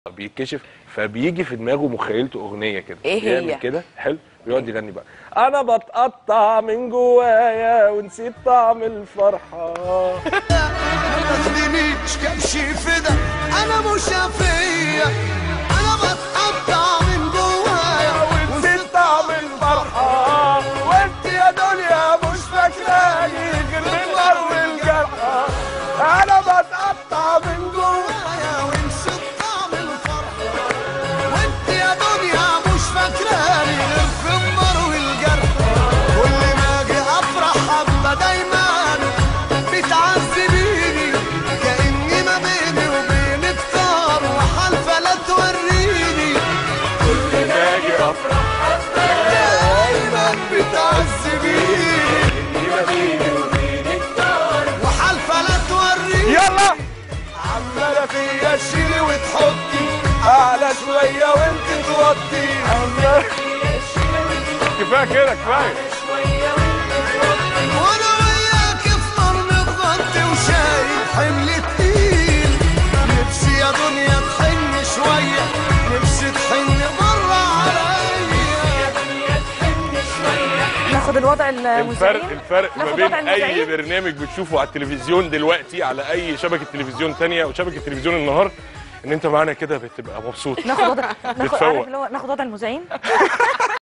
بيتكشف فبيجي في دماغه مخيلته اغنيه كده إيه بيعمل هي؟ كده حلو بيقعد يغني بقى انا بتقطع من جوايا ونسيت طعم الفرحه ما تخلينيش كبشي فدا انا مش فيا انا بتقطع من جوايا ونسيت طعم الفرحه وانت يا دنيا مش فاكراني غير النار والجرحى انا بتقطع من جوايا جوايا ونسيت طعم الفرحة وانت يا دنيا مش فاكراني غير في النار والجرح كل ما اجي افرح حبة دايما بتعذبيني كأني ما بيني وبينك طار وحالفة لا توريني كل ما اجي افرح دايما بتعذبيني وحالفة لا توريني يلا عمالة فيا تشيلي وتحطي اعلى شويه وانت توطي كفايه كده كفايه وانا وياك في نار متغطي وشايل حمل تقيل نفسي يا دنيا تحن شوية نفسي تحن مرة عليا ناخد الوضع الفرق المذيعين الفرق ما ناخد بين وضع اي المذيعين برنامج بتشوفه على التلفزيون دلوقتي على اي شبكه تلفزيون تانية او شبكه تلفزيون النهار ان انت معانا كده بتبقى مبسوط ناخد وضع ناخد بتفوق. عارف اللي هو ناخد وضع المذيعين